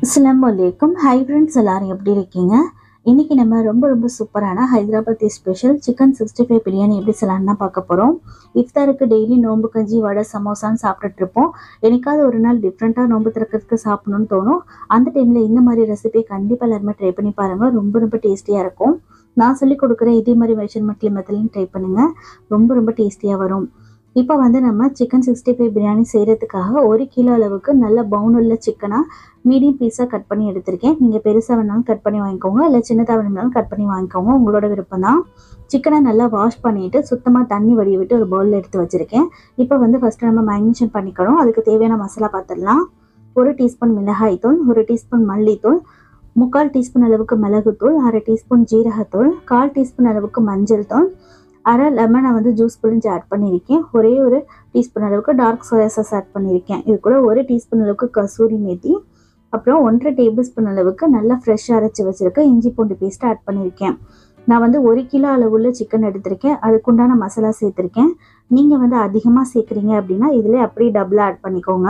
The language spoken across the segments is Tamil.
அஸ்ஸலாமு அலைக்கும் ஹை ஃப்ரெண்ட்ஸ் எல்லாரும் எப்படி இருக்கீங்க இன்னைக்கு நம்ம ரொம்ப ரொம்ப சூப்பரான Hyderabadi special chicken sixty five biryani எப்படி செய்யலாம்னு தான் பார்க்க போகிறோம் இஃப்தாருக்கு டெய்லி நோம்பு கஞ்சி வடை சமோசான்னு சாப்பிட்டுட்டு இருப்போம் என்னைக்காவது ஒரு நாள் டிஃப்ரெண்ட்டாக நோம்பு திறக்கிறதுக்கு சாப்பிடணும்னு தோணும் அந்த டைமில் இந்த மாதிரி ரெசிபியை கண்டிப்பாக எல்லாருமே ட்ரை பண்ணி பாருங்கள் ரொம்ப ரொம்ப டேஸ்டியாக இருக்கும் நான் சொல்லி கொடுக்குற இதே மாதிரி மெஷர்மெண்ட்ல மெத்தட்லையும் ட்ரை பண்ணுங்கள் ரொம்ப ரொம்ப டேஸ்டியாக வரும் இப்போ வந்து நம்ம சிக்கன் சிக்ஸ்டி ஃபைவ் பிரியாணி செய்கிறதுக்காக ஒரு கிலோ அளவுக்கு நல்ல பவுன் உள்ள சிக்கனாக மீடியம் பீஸாக கட் பண்ணி எடுத்திருக்கேன் நீங்கள் பெருசாக வேணாலும் கட் பண்ணி வாங்கிக்கோங்க இல்லை சின்னதாக வேணாலும் கட் பண்ணி வாங்கிக்கோங்க உங்களோட விருப்பம் தான் சிக்கனை நல்லா வாஷ் பண்ணிவிட்டு சுத்தமாக தண்ணி வடிய விட்டு ஒரு பவுலில் எடுத்து வச்சுருக்கேன் இப்போ வந்து ஃபஸ்ட்டு நம்ம மேரினேஷன் பண்ணிக்கணும் அதுக்கு தேவையான மசாலா பார்த்துடலாம் ஒரு டீஸ்பூன் மிளகாய் தூள் ஒரு டீஸ்பூன் மல்லித்தூள் முக்கால் டீஸ்பூன் அளவுக்கு மிளகுத்தூள் அரை டீஸ்பூன் ஜீரகத்தூள் கால் டீஸ்பூன் அளவுக்கு மஞ்சள் தூள் அரை லெமனை வந்து ஜூஸ் புழிஞ்சு ஆட் பண்ணியிருக்கேன் ஒரே ஒரு டீஸ்பூன் அளவுக்கு டார்க் சோயா சாஸ் ஆட் பண்ணியிருக்கேன் இது கூட ஒரு டீஸ்பூன் அளவுக்கு கசூரி மேத்தி அப்புறம் ஒன்றரை டேபிள் ஸ்பூன் அளவுக்கு நல்லா ஃப்ரெஷ்ஷாக அரைச்சி வச்சுருக்க இஞ்சி பூண்டு பேஸ்ட்டு ஆட் பண்ணியிருக்கேன் நான் வந்து ஒரு கிலோ அளவுள்ள சிக்கன் எடுத்திருக்கேன் அதுக்குண்டான மசாலா சேர்த்துருக்கேன் நீங்கள் வந்து அதிகமாக சேர்க்குறீங்க அப்படின்னா இதில் அப்படியே டபுளாக ஆட் பண்ணிக்கோங்க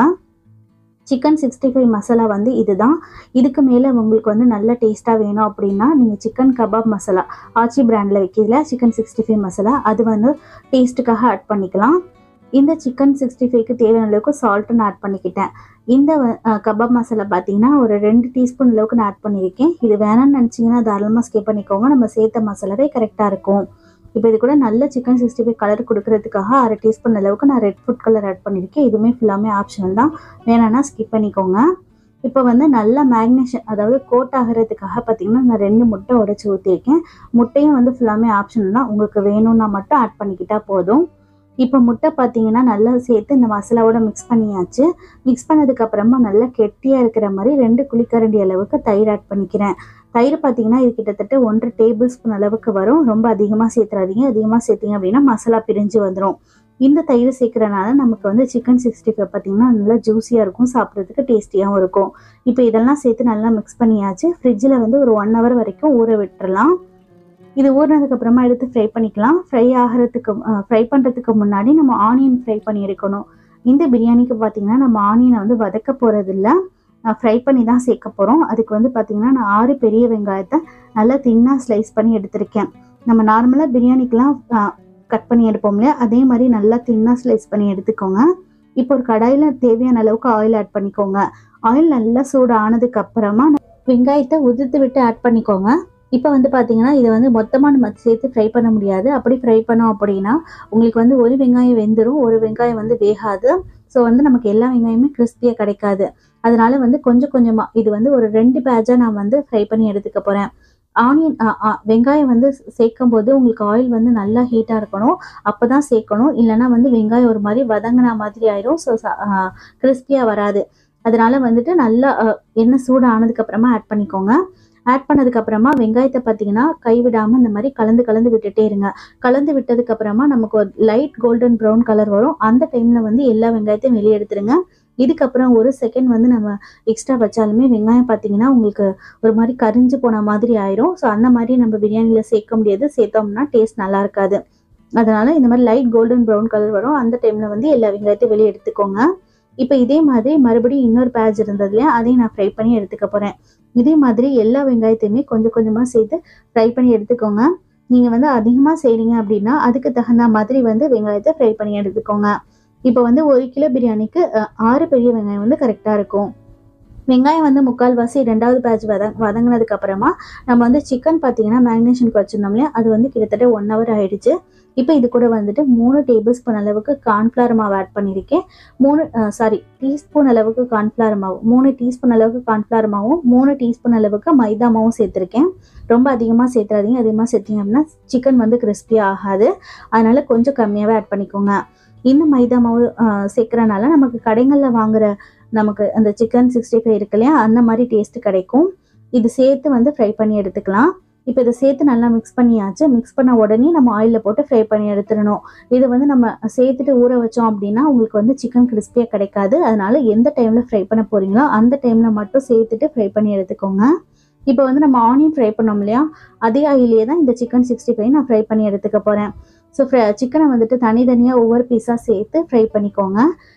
சிக்கன் சிக்ஸ்டி ஃபைவ் மசாலா வந்து இதுதான் இதுக்கு மேலே உங்களுக்கு வந்து நல்ல டேஸ்ட்டாக வேணும் அப்படின்னா நீங்கள் சிக்கன் கபாப் மசாலா ஆச்சி பிராண்டில் வைக்கிறதுல சிக்கன் சிக்ஸ்டி ஃபைவ் மசாலா அது வந்து டேஸ்ட்டுக்காக ஆட் பண்ணிக்கலாம் இந்த சிக்கன் சிக்ஸ்டி ஃபைவ்க்கு தேவையான அளவுக்கு சால்ட்டு நான் ஆட் பண்ணிக்கிட்டேன் இந்த அஹ், கபாப் மசாலா பார்த்தீங்கன்னா ஒரு ரெண்டு டீஸ்பூன் அளவுக்கு நான் ஆட் பண்ணியிருக்கேன் இது வேணாம்னு நினச்சிங்கன்னா தாராளமாக ஸ்கிப் பண்ணிக்கோங்க நம்ம சேர்த்த மசாலாவே கரெக்டாக இருக்கும் இப்போ இது கூட நல்ல சிக்கன் சிக்ஸ்டி ஃபைவ் கலர் கொடுக்கறதுக்காக அரை டீஸ்பூன் அளவுக்கு நான் ரெட் ஃபுட் கலர் ஆட் பண்ணியிருக்கேன் இதுவுமே ஃபுல்லாமே ஆப்ஷனல் தான் வேணான்னா ஸ்கிப் பண்ணிக்கோங்க இப்போ வந்து நல்லா மேக்னேஷன் அதாவது கோட் ஆகிறதுக்காக பார்த்தீங்கன்னா நான் ரெண்டு முட்டை உடைச்சி ஊற்றிருக்கேன் முட்டையும் வந்து ஃபுல்லாமே ஆப்ஷனல் தான் உங்களுக்கு வேணும்னா மட்டும் ஆட் பண்ணிக்கிட்டா போதும் இப்போ முட்டை பார்த்தீங்கன்னா நல்லா சேர்த்து இந்த மசாலாவோட மிக்ஸ் பண்ணியாச்சு மிக்ஸ் பண்ணதுக்கப்புறமா நல்லா கெட்டியாக இருக்கிற மாதிரி ரெண்டு குழிக்கரண்டி அளவுக்கு தயிர் ஆட் பண்ணிக்கிறேன் தயிர் பார்த்தீங்கன்னா இது கிட்டத்தட்ட ஒன்றரை டேபிள் ஸ்பூன் அளவுக்கு வரும் ரொம்ப அதிகமாக சேர்த்துறாதீங்க அதிகமாக சேர்த்தீங்க அப்படின்னா மசாலா பிரிஞ்சு வந்துடும் இந்த தயிர் சேர்க்கறனால நமக்கு வந்து சிக்கன் சிக்ஸ்டி ஃபைவ் பார்த்தீங்கன்னா நல்லா ஜூஸியாக இருக்கும் சாப்பிட்றதுக்கு டேஸ்டியாகவும் இருக்கும் இப்போ இதெல்லாம் சேர்த்து நல்லா மிக்ஸ் பண்ணியாச்சு ஃப்ரிட்ஜில் வந்து ஒரு ஒன் ஹவர் வரைக்கும் ஊற விட்டுறலாம் இது ஊறினதுக்கு அப்புறமா எடுத்து ஃப்ரை பண்ணிக்கலாம் ஃப்ரை ஆகிறதுக்கு ஃப்ரை பண்ணுறதுக்கு முன்னாடி நம்ம ஆனியன் ஃப்ரை பண்ணி எடுக்கணும் இந்த பிரியாணிக்கு பார்த்தீங்கன்னா நம்ம ஆனியனை வந்து வதக்க போகிறதில்ல ஃப்ரை பண்ணி தான் சேர்க்க போகிறோம் அதுக்கு வந்து பார்த்தீங்கன்னா நான் ஆறு பெரிய வெங்காயத்தை நல்லா தின்னாக ஸ்லைஸ் பண்ணி எடுத்திருக்கேன் நம்ம நார்மலாக பிரியாணிக்கெலாம் கட் பண்ணி எடுப்போம் இல்லையா அதே மாதிரி நல்லா தின்னாக ஸ்லைஸ் பண்ணி எடுத்துக்கோங்க இப்போ ஒரு கடாயில் தேவையான அளவுக்கு ஆயில் ஆட் பண்ணிக்கோங்க ஆயில் நல்லா சூடு ஆனதுக்கு அப்புறமா வெங்காயத்தை உதிர்த்து விட்டு ஆட் பண்ணிக்கோங்க இப்போ வந்து பார்த்தீங்கன்னா இதை வந்து மொத்தமாக நம்ம சேர்த்து ஃப்ரை பண்ண முடியாது அப்படி ஃப்ரை பண்ணோம் அப்படின்னா உங்களுக்கு வந்து ஒரு வெங்காயம் வெந்துடும் ஒரு வெங்காயம் வந்து வேகாது ஸோ வந்து நமக்கு எல்லா வெங்காயமே கிறிஸ்பியாக கிடைக்காது அதனால வந்து கொஞ்சம் கொஞ்சமாக இது வந்து ஒரு ரெண்டு பேட்சாக நான் வந்து ஃப்ரை பண்ணி எடுத்துக்க போகிறேன் ஆனியன் வெங்காயம் வந்து சேர்க்கும் போது உங்களுக்கு ஆயில் வந்து நல்லா ஹீட்டாக இருக்கணும் அப்போ தான் சேர்க்கணும் இல்லைன்னா வந்து வெங்காயம் ஒரு மாதிரி வதங்கின மாதிரி ஆயிரும் ஸோ கிறிஸ்பியாக வராது அதனால வந்துட்டு நல்லா அஹ், எண்ணெய் சூடு ஆனதுக்கப்புறமா ஆட் பண்ணிக்கோங்க ஆட் பண்ணதுக்கப்புறமா வெங்காயத்தை பார்த்தீங்கன்னா கைவிடாமல் இந்த மாதிரி கலந்து கலந்து விட்டுட்டே இருங்க கலந்து விட்டதுக்கப்புறமா நமக்கு ஒரு லைட் கோல்டன் ப்ரௌன் கலர் வரும் அந்த டைமில் வந்து எல்லா வெங்காயத்தையும் வெளியே எடுத்துருங்க இதுக்கப்புறம் ஒரு செகண்ட் வந்து நம்ம எக்ஸ்ட்ரா வச்சாலுமே வெங்காயம் பார்த்தீங்கன்னா உங்களுக்கு ஒரு மாதிரி கரிஞ்சு போன மாதிரி ஆயிரும் ஸோ அந்த மாதிரி நம்ம பிரியாணியில் சேர்க்க முடியாது சேர்த்தோம்னா டேஸ்ட் நல்லா இருக்காது அதனால இந்த மாதிரி லைட் கோல்டன் ப்ரௌன் கலர் வரும் அந்த டைமில் வந்து எல்லா வெங்காயத்தையும் வெளியே எடுத்துக்கோங்க இப்போ இதே மாதிரி மறுபடியும் இன்னொரு பேட்ச் இருந்ததுலையே அதையும் நான் ஃப்ரை பண்ணி எடுத்துக்க போகிறேன் இதே மாதிரி எல்லா வெங்காயத்தையுமே கொஞ்சம் கொஞ்சமாக சேர்த்து ஃப்ரை பண்ணி எடுத்துக்கோங்க நீங்கள் வந்து அதிகமாக செய்கிறீங்க அப்படின்னா அதுக்கு தகுந்த மாதிரி வந்து வெங்காயத்தை ஃப்ரை பண்ணி எடுத்துக்கோங்க இப்போ வந்து ஒரு கிலோ பிரியாணிக்கு அஹ், ஆறு பெரிய வெங்காயம் வந்து கரெக்டாக இருக்கும் வெங்காயம் வந்து முக்கால்வாசி ரெண்டாவது பேட்ச் வத வதங்கினதுக்கு அப்புறமா நம்ம வந்து சிக்கன் பார்த்தீங்கன்னா மேரினேஷனுக்கு வச்சுருந்தோம் இல்லையா அது வந்து கிட்டத்தட்ட ஒன் ஹவர் ஆயிடுச்சு இப்போ இது கூட வந்துட்டு மூணு டேபிள் ஸ்பூன் அளவுக்கு கார்ன்ஃப்ளவர் மாவு ஆட் பண்ணியிருக்கேன் மூணு சாரி டீஸ்பூன் அளவுக்கு கார்ன்ஃப்ளவர் மாவு மூணு டீஸ்பூன் அளவுக்கு கார்ன்ஃப்ளவர் மாவும் மூணு டீஸ்பூன் அளவுக்கு மைதா மாவும் சேர்த்துருக்கேன் ரொம்ப அதிகமாக சேர்த்துறாதீங்க அதிகமாக சேர்த்தீங்க அப்படின்னா சிக்கன் வந்து கிறிஸ்பியாக ஆகாது அதனால கொஞ்சம் கம்மியாகவே ஆட் பண்ணிக்கோங்க இந்த மைதா மாவு ஆஹ், சேர்க்கறனால நமக்கு கடைகளில் வாங்குற நமக்கு அந்த சிக்கன் சிக்ஸ்டி ஃபைவ் இருக்கு இல்லையா அந்த மாதிரி டேஸ்ட் கிடைக்கும் இது சேர்த்து வந்து ஃப்ரை பண்ணி எடுத்துக்கலாம் இப்போ இதை சேர்த்து நல்லா மிக்ஸ் பண்ணியாச்சு மிக்ஸ் பண்ண உடனே நம்ம ஆயிலில் போட்டு ஃப்ரை பண்ணி எடுத்துடணும் இதை வந்து நம்ம சேர்த்துட்டு ஊற வச்சோம் அப்படின்னா உங்களுக்கு வந்து சிக்கன் கிறிஸ்பியாக கிடைக்காது அதனால எந்த டைமில் ஃப்ரை பண்ண போறீங்களோ அந்த டைமில் மட்டும் சேர்த்துட்டு ஃப்ரை பண்ணி எடுத்துக்கோங்க இப்போ வந்து நம்ம ஆனியன் ஃப்ரை பண்ணோம் இல்லையா அதே ஆயிலே தான் இந்த சிக்கன் சிக்ஸ்டி ஃபைவ் நான் ஃப்ரை பண்ணி எடுத்துக்க போகிறேன் ஸோ சிக்கனை வந்துட்டு தனித்தனியாக ஒவ்வொரு பீஸாக சேர்த்து ஃப்ரை பண்ணிக்கோங்க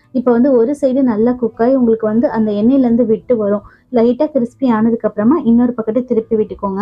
இப்போ வந்து ஒரு சைடு நல்லா குக் ஆகி உங்களுக்கு வந்து அந்த எண்ணெயிலேருந்து விட்டு வரும் லைட்டாக கிறிஸ்பி ஆனதுக்கப்புறமா இன்னொரு பக்கத்தை திருப்பி விட்டுக்கோங்க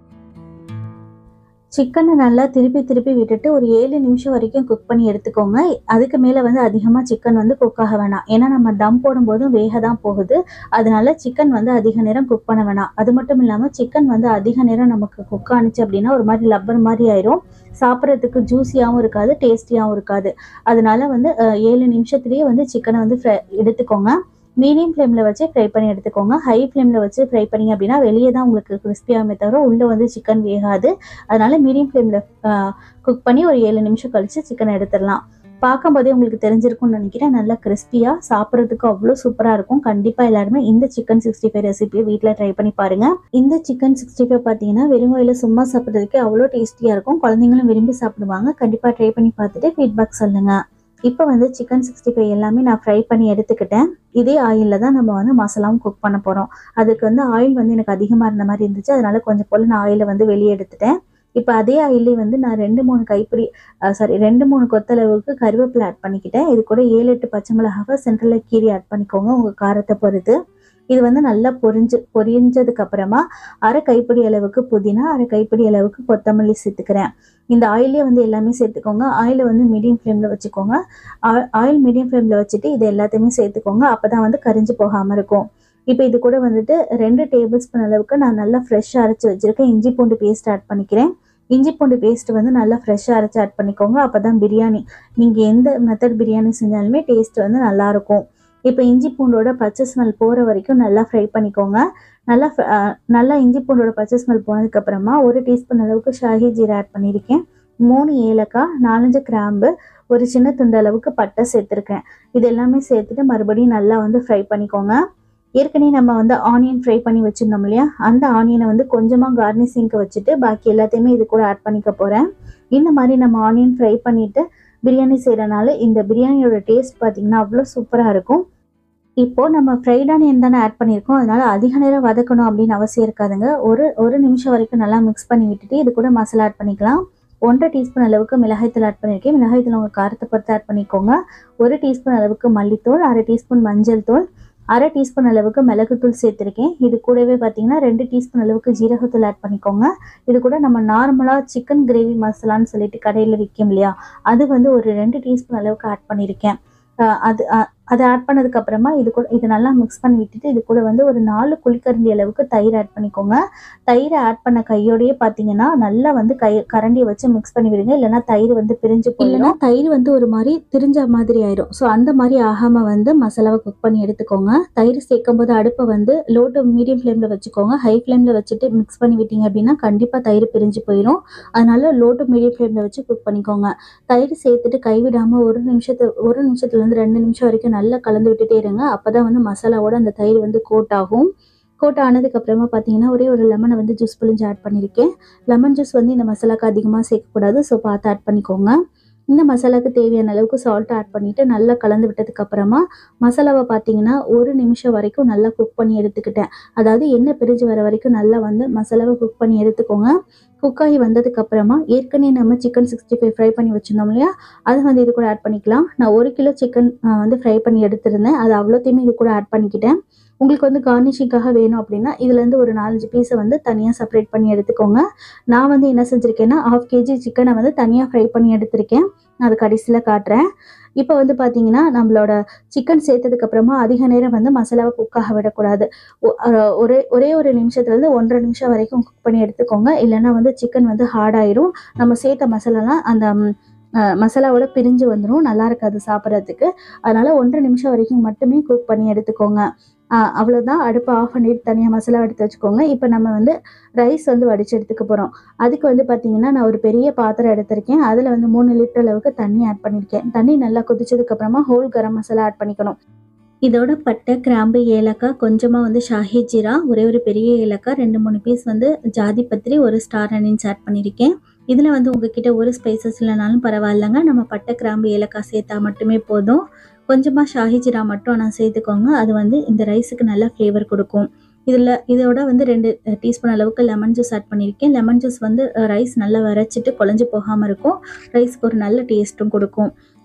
சிக்கனை நல்லா திருப்பி திருப்பி விட்டுட்டு ஒரு ஏழு நிமிஷம் வரைக்கும் குக் பண்ணி எடுத்துக்கோங்க அதுக்கு மேலே வந்து அதிகமாக சிக்கன் வந்து குக் ஆக வேணாம் ஏன்னா நம்ம தம் போடும்போதும் வேக தான் போகுது அதனால சிக்கன் வந்து அதிக நேரம் குக் பண்ண வேணாம் அது மட்டும் இல்லாமல் சிக்கன் வந்து அதிக நேரம் நமக்கு குக் ஆனிச்சு அப்படின்னா ஒரு மாதிரி லப்பர் மாதிரி ஆயிரும் சாப்பிட்றதுக்கு ஜூஸியாகவும் இருக்காது டேஸ்டியாகவும் இருக்காது அதனால வந்து அஹ், ஏழு நிமிஷத்துலேயே வந்து சிக்கனை வந்து ஃப்ரை எடுத்துக்கோங்க மீடியம் ஃப்ளேமில் வச்சு ஃப்ரை பண்ணி எடுத்துக்கோங்க ஹை ஃப்ளேமில் வச்சு ஃப்ரை பண்ணீங்க அப்படின்னா வெளியே தான் உங்களுக்கு கிறிஸ்பியாகுமே தவிர உள்ளே வந்து சிக்கன் வேகாது அதனால மீடியம் ஃப்ளேமில் குக் பண்ணி ஒரு ஏழு நிமிஷம் கழித்து சிக்கனை எடுத்துடலாம் பார்க்கும்போதே உங்களுக்கு தெரிஞ்சிருக்கும்னு நினைக்கிறேன் நல்லா கிறிஸ்பியாக சாப்பிட்றதுக்கு அவ்வளோ சூப்பராக இருக்கும் கண்டிப்பாக எல்லாருமே இந்த சிக்கன் சிக்ஸ்டி ஃபைவ் ரெசிபியை வீட்டில் ட்ரை பண்ணி பாருங்கள் இந்த சிக்கன் சிக்ஸ்டி ஃபைவ் பார்த்தீங்கன்னா வெறும் வாயில சும்மா சாப்பிட்றதுக்கு அவ்வளோ டேஸ்டியாக இருக்கும் குழந்தைங்களும் விரும்பி சாப்பிடுவாங்க கண்டிப்பாக ட்ரை பண்ணி பார்த்துட்டு ஃபீட்பேக் சொல்லுங்கள் இப்போ வந்து சிக்கன் சிக்ஸ்டி ஃபைவ் எல்லாமே நான் ஃப்ரை பண்ணி எடுத்துக்கிட்டேன் இதே ஆயிலில் தான் நம்ம வந்து மசாலாவும் குக் பண்ண போகிறோம் அதுக்கு வந்து ஆயில் வந்து எனக்கு அதிகமாக இருந்த மாதிரி இருந்துச்சு அதனால கொஞ்சம் போல் நான் ஆயிலை வந்து வெளியே எடுத்துட்டேன் இப்போ அதே ஆயிலே வந்து நான் ரெண்டு மூணு கைப்பிடி சாரி ரெண்டு மூணு கொத்தளவுக்கு கருவேப்பிலை ஆட் பண்ணிக்கிட்டேன் இது கூட ஏழு எட்டு பச்சை மிளகாவை சென்டரில் கீரி ஆட் பண்ணிக்கோங்க உங்கள் காரத்தை பொறுத்து இது வந்து நல்லா பொரிஞ்சு பொரிஞ்சதுக்கு அப்புறமா அரை கைப்பிடி அளவுக்கு புதினா அரை கைப்பிடி அளவுக்கு கொத்தமல்லி சேர்த்துக்கிறேன் இந்த ஆயிலே வந்து எல்லாமே சேர்த்துக்கோங்க ஆயிலை வந்து மீடியம் ஃப்ளேமில் வச்சுக்கோங்க ஆயில் மீடியம் ஃப்ளேமில் வச்சுட்டு இது எல்லாத்தையுமே சேர்த்துக்கோங்க அப்போ தான் வந்து கரிஞ்சு போகாமல் இருக்கும் இப்போ இது கூட வந்துட்டு ரெண்டு டேபிள் ஸ்பூன் அளவுக்கு நான் நல்லா ஃப்ரெஷ்ஷாக அரைச்சி வச்சுருக்கேன் இஞ்சி பூண்டு பேஸ்ட் ஆட் பண்ணிக்கிறேன் இஞ்சி பூண்டு பேஸ்ட் வந்து நல்லா ஃப்ரெஷ்ஷாக அரைச்சி ஆட் பண்ணிக்கோங்க அப்போ தான் பிரியாணி நீங்கள் எந்த மெத்தட் பிரியாணி செஞ்சாலுமே டேஸ்ட் வந்து நல்லாயிருக்கும் இப்போ இஞ்சி பூண்டோட பச்சை ஸ்மெல் போகிற வரைக்கும் நல்லா ஃப்ரை பண்ணிக்கோங்க நல்லா fr- அஹ் நல்லா இஞ்சி பூண்டோட பச்சை ஸ்மெல் போனதுக்கப்புறமா ஒரு டீஸ்பூன் அளவுக்கு ஷாஹி ஜீரா ஆட் பண்ணியிருக்கேன் மூணு ஏலக்காய் நாலஞ்சு கிராம்பு ஒரு சின்ன துண்டு அளவுக்கு பட்டை சேர்த்துருக்கேன் இது எல்லாமே சேர்த்துட்டு மறுபடியும் நல்லா வந்து ஃப்ரை பண்ணிக்கோங்க ஏற்கனவே நம்ம வந்து ஆனியன் ஃப்ரை பண்ணி வச்சுருந்தோம் இல்லையா அந்த ஆனியனை வந்து கொஞ்சமாக கார்னிஷிங்க்கு வச்சுட்டு பாக்கி எல்லாத்தையுமே இது கூட ஆட் பண்ணிக்க போகிறேன் இந்த மாதிரி நம்ம ஆனியன் ஃப்ரை பண்ணிவிட்டு பிரியாணி செய்கிறனால இந்த பிரியாணியோட டேஸ்ட் பார்த்தீங்கன்னா அவ்வளோ சூப்பராக இருக்கும் இப்போ நம்ம ஃப்ரைட் ஆனியன் தானே ஆட் பண்ணியிருக்கோம் அதனால அதிக நேரம் வதக்கணும் அப்படின்னு அவசியம் இருக்காதுங்க ஒரு ஒரு நிமிஷம் வரைக்கும் நல்லா மிக்ஸ் பண்ணி விட்டுட்டு இது கூட மசாலா ஆட் பண்ணிக்கலாம் ஒன்றரை டீஸ்பூன் அளவுக்கு மிளகாய்த்தூள் ஆட் பண்ணியிருக்கேன் மிளகாய்த்தூள் உங்கள் காரத்தை பொறுத்து ஆட் பண்ணிக்கோங்க ஒரு டீஸ்பூன் அளவுக்கு மல்லித்தூள் அரை டீஸ்பூன் மஞ்சள் தூள் அரை டீஸ்பூன் அளவுக்கு மிளகுத்தூள் சேர்த்துருக்கேன் இது கூடவே பார்த்தீங்கன்னா ரெண்டு டீஸ்பூன் அளவுக்கு ஜீரகத்தூள் ஆட் பண்ணிக்கோங்க இது கூட நம்ம நார்மலாக சிக்கன் கிரேவி மசாலான்னு சொல்லிட்டு கடையில் விற்கும் இல்லையா அது வந்து ஒரு ரெண்டு டீஸ்பூன் அளவுக்கு ஆட் பண்ணியிருக்கேன் அஹ் அது அஹ் அதை ஆட் பண்ணதுக்கு அப்புறமா இது கூட இது நல்லா மிக்ஸ் பண்ணி விட்டுட்டு இது கூட வந்து ஒரு நாலு குழிக்கரண்டி அளவுக்கு தயிர் ஆட் பண்ணிக்கோங்க தயிரை ஆட் பண்ண கையோடயே பார்த்தீங்கன்னா நல்லா வந்து கை கரண்டியை வச்சு மிக்ஸ் பண்ணி விடுங்க இல்லைன்னா தயிர் வந்து பிரிஞ்சு போயிடும் தயிர் வந்து ஒரு மாதிரி திரிஞ்ச மாதிரி ஆயிரும் ஸோ அந்த மாதிரி ஆகாம வந்து மசாலாவை குக் பண்ணி எடுத்துக்கோங்க தயிர் சேர்க்கும் போது அடுப்பை வந்து லோ டு மீடியம் ஃப்ளேமில் வச்சுக்கோங்க ஹை ஃப்ளேமில் வச்சுட்டு மிக்ஸ் பண்ணி விட்டீங்க அப்படின்னா கண்டிப்பாக தயிர் பிரிஞ்சு போயிடும் அதனால லோ டு மீடியம் ஃப்ளேமில் வச்சு குக் பண்ணிக்கோங்க தயிர் சேர்த்துட்டு கைவிடாமல் ஒரு நிமிஷத்து ஒரு நிமிஷத்துலேருந்து ரெண்டு நிமிஷம் வரைக்கும் நல்லா கலந்து விட்டுட்டே இருங்க அப்போ தான் வந்து மசாலாவோட அந்த தயிர் வந்து கோட் ஆகும் கோட் ஆனதுக்கப்புறமா பார்த்தீங்கன்னா ஒரே ஒரு லெமனை வந்து ஜூஸ் புளிஞ்சு ஆட் பண்ணியிருக்கேன் லெமன் ஜூஸ் வந்து இந்த மசாலாக்கு அதிகமாக சேர்க்கக்கூடாது ஸோ பார்த்து ஆட் பண்ணிக்கோங்க இந்த மசாலாவுக்கு தேவையான அளவுக்கு சால்ட் ஆட் பண்ணிவிட்டு நல்லா கலந்து விட்டதுக்கு அப்புறமா மசாலாவை பார்த்தீங்கன்னா ஒரு நிமிஷம் வரைக்கும் நல்லா குக் பண்ணி எடுத்துக்கிட்டேன் அதாவது எண்ணெய் பிரிஞ்சு வர வரைக்கும் நல்லா வந்து மசாலாவை குக் பண்ணி எடுத்துக்கோங்க குக் ஆகி வந்ததுக்கு அப்புறமா ஏற்கனவே நம்ம சிக்கன் சிக்ஸ்டி ஃபைவ் ஃப்ரை பண்ணி வச்சிருந்தோம் இல்லையா அதை வந்து இது கூட ஆட் பண்ணிக்கலாம் நான் ஒரு கிலோ சிக்கன் வந்து ஃப்ரை பண்ணி எடுத்திருந்தேன் அது அவ்வளோத்தையுமே இது கூட ஆட் பண்ணிக்கிட்டேன் உங்களுக்கு வந்து கார்னிஷிங்காக வேணும் அப்படின்னா இதுலேருந்து ஒரு நாலஞ்சு பீஸை வந்து தனியாக செப்பரேட் பண்ணி எடுத்துக்கோங்க நான் வந்து என்ன செஞ்சுருக்கேன்னா ஹாஃப் கேஜி சிக்கனை வந்து தனியாக ஃப்ரை பண்ணி எடுத்திருக்கேன் நான் அது கடைசியில் காட்டுறேன் இப்போ வந்து பார்த்தீங்கன்னா நம்மளோட சிக்கன் சேர்த்ததுக்கு அப்புறமா அதிக நேரம் வந்து மசாலாவை குக் ஆக விடக்கூடாது ஒ- அஹ் ஒரே ஒரே ஒரு நிமிஷத்துலேருந்து ஒன்றரை நிமிஷம் வரைக்கும் குக் பண்ணி எடுத்துக்கோங்க இல்லைன்னா வந்து சிக்கன் வந்து ஹார்ட் ஆயிரும் நம்ம சேர்த்த மசாலாலாம் அந்த ம், அஹ், மசாலாவோட பிரிஞ்சு வந்துடும் நல்லா இருக்காது சாப்பிட்றதுக்கு அதனால ஒன்றரை நிமிஷம் வரைக்கும் மட்டுமே குக் பண்ணி எடுத்துக்கோங்க அஹ், அவ்வளவுதான் அடுப்பை ஆஃப் பண்ணிட்டு தனியாக மசாலா எடுத்து வச்சுக்கோங்க இப்போ நம்ம வந்து ரைஸ் வந்து வடிச்சு எடுத்துக்க போகிறோம் அதுக்கு வந்து பார்த்தீங்கன்னா நான் ஒரு பெரிய பாத்திரம் எடுத்திருக்கேன் அதில் வந்து மூணு லிட்டர் அளவுக்கு தண்ணி ஆட் பண்ணியிருக்கேன் தண்ணி நல்லா கொதிச்சதுக்கு அப்புறமா ஹோல் கரம் மசாலா ஆட் பண்ணிக்கணும் இதோட பட்டை கிராம்பு ஏலக்காய் கொஞ்சமாக வந்து ஷாஹி ஜீரா ஒரே ஒரு பெரிய ஏலக்காய் ரெண்டு மூணு பீஸ் வந்து ஜாதி பத்திரி ஒரு ஸ்டார் அனின்ஸ் ஆட் பண்ணியிருக்கேன் இதில் வந்து உங்ககிட்ட ஒரு ஸ்பைசஸ் இல்லைனாலும் பரவாயில்லைங்க நம்ம பட்டை கிராம்பு ஏலக்காய் சேர்த்தா மட்டுமே போதும் கொஞ்சமாக ஷாஹி ஜீரா மட்டும் நான் சேர்த்துக்கோங்க அது வந்து இந்த ரைஸுக்கு நல்ல ஃப்ளேவர் கொடுக்கும் இதில் இதோட வந்து ரெண்டு டீஸ்பூன் அளவுக்கு லெமன் ஜூஸ் ஆட் பண்ணியிருக்கேன் லெமன் ஜூஸ் வந்து ரைஸ் நல்லா வரைச்சிட்டு குழஞ்சி போகாமல் இருக்கும் ரைஸ்க்கு ஒரு நல்ல டேஸ்ட்டும் கொடுக்கும்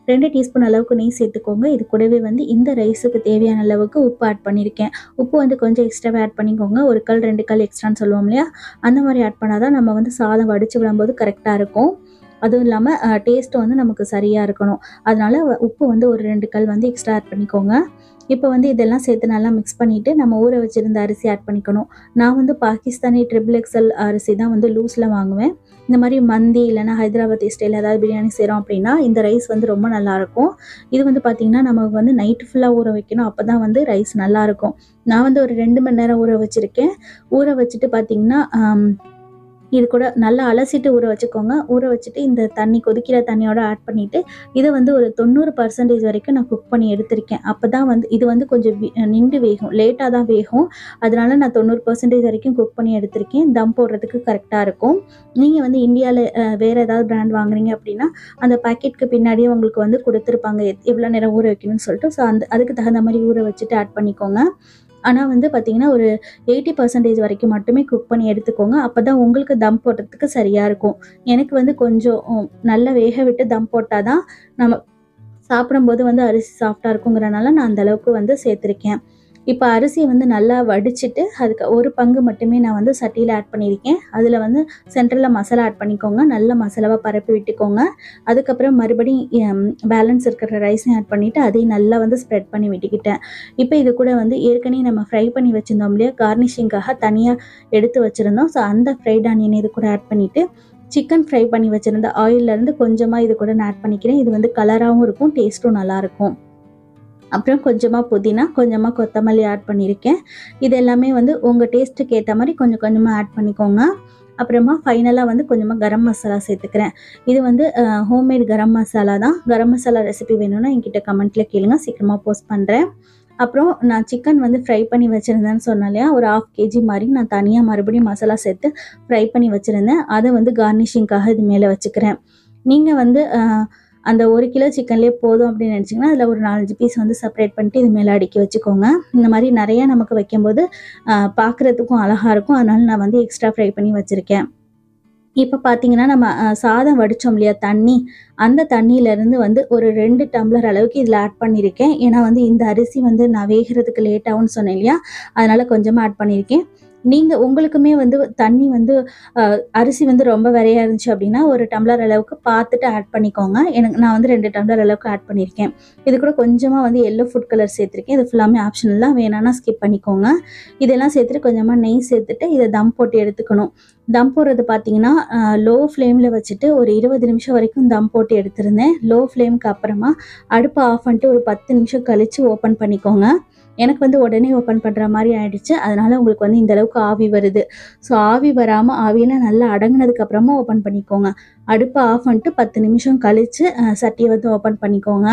ரெண்டு டீஸ்பூன் அளவுக்கு நெய் சேர்த்துக்கோங்க இது கூடவே வந்து இந்த ரைஸுக்கு தேவையான அளவுக்கு உப்பு ஆட் பண்ணியிருக்கேன் உப்பு வந்து கொஞ்சம் எக்ஸ்ட்ராவே ஆட் பண்ணிக்கோங்க ஒரு கல் ரெண்டு கல் எக்ஸ்ட்ரான்னு சொல்லுவோம் இல்லையா அந்த மாதிரி ஆட் பண்ணால் தான் நம்ம வந்து சாதம் வடித்து விடும்போது கரெக்டாக இருக்கும் அதுவும் இல்லாமல் டேஸ்ட்டும் வந்து நமக்கு சரியாக இருக்கணும் அதனால வ- உப்பு வந்து ஒரு ரெண்டு கல் வந்து எக்ஸ்ட்ரா ஆட் பண்ணிக்கோங்க இப்போ வந்து இதெல்லாம் சேர்த்து நல்லா மிக்ஸ் பண்ணிவிட்டு நம்ம ஊற வச்சுருந்த அரிசி ஆட் பண்ணிக்கணும் நான் வந்து பாகிஸ்தானி ட்ரிபிள் எக்ஸல் அரிசி தான் வந்து லூஸில் வாங்குவேன் இந்த மாதிரி மந்தி இல்லைன்னா ஹைதராபாத் ஸ்டைல் ஏதாவது பிரியாணி செய்கிறோம் அப்படின்னா இந்த ரைஸ் வந்து ரொம்ப நல்லாயிருக்கும் இது வந்து பார்த்திங்கன்னா நமக்கு வந்து நைட்டு ஃபுல்லாக ஊற வைக்கணும் அப்போ தான் வந்து ரைஸ் நல்லாயிருக்கும் நான் வந்து ஒரு ரெண்டு மணி நேரம் ஊற வச்சுருக்கேன் ஊற வச்சுட்டு பார்த்திங்கன்னா ஆம், இது கூட நல்லா அலசிட்டு ஊற வச்சுக்கோங்க ஊற வச்சுட்டு இந்த தண்ணி கொதிக்கிற தண்ணியோட ஆட் பண்ணிவிட்டு இதை வந்து ஒரு தொண்ணூறு பர்சன்டேஜ் வரைக்கும் நான் குக் பண்ணி எடுத்திருக்கேன் அப்போ தான் வந்து இது வந்து கொஞ்சம் வி- நின்று வேகும் லேட்டாக தான் வேகும் அதனால நான் தொண்ணூறு பர்சன்டேஜ் வரைக்கும் குக் பண்ணி எடுத்திருக்கேன் தம் போடுறதுக்கு கரெக்டாக இருக்கும் நீங்கள் வந்து இந்தியாவில் வேறு ஏதாவது பிராண்ட் வாங்குறீங்க அப்படின்னா அந்த பாக்கெட்டுக்கு பின்னாடியே உங்களுக்கு வந்து கொடுத்துருப்பாங்க எத்- எவ்வளோ நேரம் ஊற வைக்கணும்னு சொல்லிட்டு ஸோ அந்த அதுக்கு தகுந்த மாதிரி ஊற வச்சுட்டு ஆட் பண்ணிக்கோங்க ஆனால் வந்து பார்த்தீங்கன்னா ஒரு எயிட்டி பர்சன்டேஜ் வரைக்கும் மட்டுமே குக் பண்ணி எடுத்துக்கோங்க அப்போ தான் உங்களுக்கு தம் போடுறதுக்கு சரியாக இருக்கும் எனக்கு வந்து கொஞ்சம் உம், நல்லா வேக விட்டு தம் போட்டால் தான் நம்ம சாப்பிடும்போது வந்து அரிசி சாஃப்டாக இருக்குங்கிறனால நான் அந்த அளவுக்கு வந்து சேர்த்துருக்கேன் இப்போ அரிசியை வந்து நல்லா வடிச்சிட்டு அதுக்கு ஒரு பங்கு மட்டுமே நான் வந்து சட்டியில் ஆட் பண்ணியிருக்கேன் அதில் வந்து சென்டரில் மசாலா ஆட் பண்ணிக்கோங்க நல்ல மசாலாவாக பரப்பி விட்டுக்கோங்க அதுக்கப்புறம் மறுபடியும் பேலன்ஸ் இருக்கிற ரைஸையும் ஆட் பண்ணிவிட்டு அதையும் நல்லா வந்து ஸ்ப்ரெட் பண்ணி விட்டுக்கிட்டேன் இப்போ இது கூட வந்து ஏற்கனவே நம்ம ஃப்ரை பண்ணி வச்சுருந்தோம் இல்லையா கார்னிஷிங்காக தனியாக எடுத்து வச்சுருந்தோம் ஸோ அந்த ஃப்ரைட் ஆனியன் இது கூட ஆட் பண்ணிவிட்டு சிக்கன் ஃப்ரை பண்ணி வச்சுருந்த ஆயிலேருந்து கொஞ்சமாக இது கூட நான் ஆட் பண்ணிக்கிறேன் இது வந்து கலராகவும் இருக்கும் டேஸ்ட்டும் நல்லாயிருக்கும் அப்புறம் கொஞ்சமாக புதினா கொஞ்சமாக கொத்தமல்லி ஆட் பண்ணியிருக்கேன் இது எல்லாமே வந்து உங்கள் டேஸ்ட்டுக்கு ஏற்ற மாதிரி கொஞ்சம் கொஞ்சமாக ஆட் பண்ணிக்கோங்க அப்புறமா ஃபைனலாக வந்து கொஞ்சமாக கரம் மசாலா சேர்த்துக்கிறேன் இது வந்து ஹோம்மேட் கரம் மசாலா தான் கரம் மசாலா ரெசிபி வேணும்னா என்கிட்ட கமெண்ட்டில் கேளுங்க சீக்கிரமாக போஸ்ட் பண்ணுறேன் அப்புறம் நான் சிக்கன் வந்து ஃப்ரை பண்ணி வச்சுருந்தேன்னு சொன்னேன் இல்லையா ஒரு ஆஃப் கேஜி மாதிரி நான் தனியாக மறுபடியும் மசாலா சேர்த்து ஃப்ரை பண்ணி வச்சுருந்தேன் அதை வந்து கார்னிஷிங்காக இது மேலே வச்சுக்கிறேன் நீங்கள் வந்து அஹ், அந்த ஒரு கிலோ சிக்கன்லேயே போதும் அப்படின்னு நினச்சிங்கன்னா அதில் ஒரு நாலஞ்சு பீஸ் வந்து செப்பரேட் பண்ணிட்டு இது மேலே அடுக்கி வச்சுக்கோங்க இந்த மாதிரி நிறையா நமக்கு வைக்கும்போது பார்க்குறதுக்கும் அழகாக இருக்கும் அதனால நான் வந்து எக்ஸ்ட்ரா ஃப்ரை பண்ணி வச்சுருக்கேன் இப்போ பார்த்தீங்கன்னா நம்ம அஹ், சாதம் வடித்தோம் இல்லையா தண்ணி அந்த தண்ணியிலேருந்து வந்து ஒரு ரெண்டு டம்ளர் அளவுக்கு இதில் ஆட் பண்ணியிருக்கேன் ஏன்னா வந்து இந்த அரிசி வந்து நான் வேகிறதுக்கு லேட் ஆகும்னு சொன்னேன் இல்லையா அதனால் கொஞ்சமாக ஆட் பண்ணியிருக்கேன் நீங்கள் உங்களுக்குமே வந்து தண்ணி வந்து அஹ், அரிசி வந்து ரொம்ப விரையா இருந்துச்சு அப்படின்னா ஒரு டம்ளர் அளவுக்கு பார்த்துட்டு ஆட் பண்ணிக்கோங்க எனக்கு நான் வந்து ரெண்டு டம்ளர் அளவுக்கு ஆட் பண்ணியிருக்கேன் இது கூட கொஞ்சமாக வந்து எல்லோ ஃபுட் கலர் சேர்த்துருக்கேன் இது ஃபுல்லாமே ஆப்ஷனல் தான் வேணான்னா ஸ்கிப் பண்ணிக்கோங்க இதெல்லாம் சேர்த்துட்டு கொஞ்சமாக நெய் சேர்த்துட்டு இதை தம் போட்டு எடுத்துக்கணும் தம் போடுறது பார்த்தீங்கன்னா லோ ஃப்ளேமில் வச்சுட்டு ஒரு இருபது நிமிஷம் வரைக்கும் தம் போட்டு எடுத்திருந்தேன் லோ ஃப்ளேமுக்கு அப்புறமா அடுப்பை ஆஃப் பண்ணிட்டு ஒரு பத்து நிமிஷம் கழித்து ஓப்பன் பண்ணிக்கோங்க எனக்கு வந்து உடனே ஓப்பன் பண்ணுற மாதிரி ஆயிடுச்சு அதனால உங்களுக்கு வந்து இந்த அளவுக்கு ஆவி வருது ஸோ ஆவி வராமல் ஆவியெல்லாம் நல்லா அடங்குனதுக்கு அப்புறமா ஓப்பன் பண்ணிக்கோங்க அடுப்பை ஆஃப் பண்ணிட்டு பத்து நிமிஷம் கழித்து சட்டியை வந்து ஓப்பன் பண்ணிக்கோங்க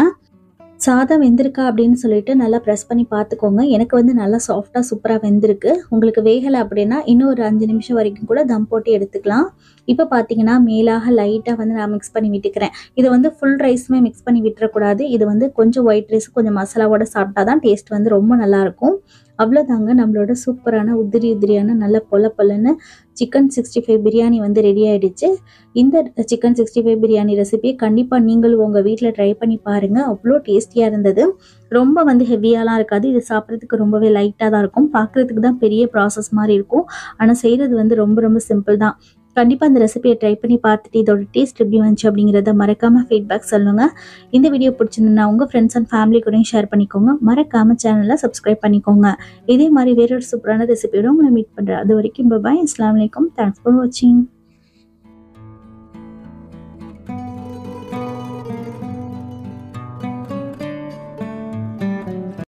சாதம் வெந்திருக்கா அப்படின்னு சொல்லிட்டு நல்லா ப்ரெஸ் பண்ணி பார்த்துக்கோங்க எனக்கு வந்து நல்லா சாஃப்டாக சூப்பராக வெந்திருக்கு உங்களுக்கு வேகலை அப்படின்னா இன்னும் ஒரு அஞ்சு நிமிஷம் வரைக்கும் கூட தம் போட்டு எடுத்துக்கலாம் இப்போ பார்த்தீங்கன்னா மேலாக லைட்டாக வந்து நான் மிக்ஸ் பண்ணி விட்டுக்கிறேன் இதை வந்து ஃபுல் ரைஸுமே மிக்ஸ் பண்ணி விட்டுறக்கூடாது இது வந்து கொஞ்சம் ஒயிட் ரைஸ் கொஞ்சம் மசாலாவோட சாப்பிட்டா தான் டேஸ்ட் வந்து ரொம்ப நல்லாயிருக்கும் அவ்வளோதாங்க நம்மளோட சூப்பரான உதிரி உதிரியான நல்ல பொல பொலன்னு சிக்கன் சிக்ஸ்டி ஃபைவ் பிரியாணி வந்து ரெடி ஆயிடுச்சு இந்த சிக்கன் சிக்ஸ்டி ஃபைவ் பிரியாணி ரெசிபியை கண்டிப்பாக நீங்களும் உங்கள் வீட்டில் ட்ரை பண்ணி பாருங்கள் அவ்வளோ டேஸ்டியாக இருந்தது ரொம்ப வந்து ஹெவியாலாம் இருக்காது இது சாப்பிட்றதுக்கு ரொம்பவே லைட்டாக தான் இருக்கும் பார்க்குறதுக்கு தான் பெரிய ப்ராசஸ் மாதிரி இருக்கும் ஆனால் செய்கிறது வந்து ரொம்ப ரொம்ப சிம்பிள் தான் கண்டிப்பாக இந்த ரெசிபியை ட்ரை பண்ணி பார்த்துட்டு இதோட டேஸ்ட் எப்படி வந்துச்சு அப்படிங்கிறத மறக்காமல் ஃபீட்பேக் சொல்லுங்கள் இந்த வீடியோ பிடிச்சிருந்தா உங்கள் ஃப்ரெண்ட்ஸ் அண்ட் ஃபேமிலி கூடயும் ஷேர் பண்ணிக்கோங்க மறக்காமல் சேனலை சப்ஸ்கிரைப் பண்ணிக்கோங்க இதே மாதிரி வேறொரு சூப்பரான ரெசிபியோட உங்களை மீட் பண்ணுறேன் அது வரைக்கும் பாய் அஸ்லாம் வலைக்கம் தேங்க்ஸ் ஃபார் வாட்சிங்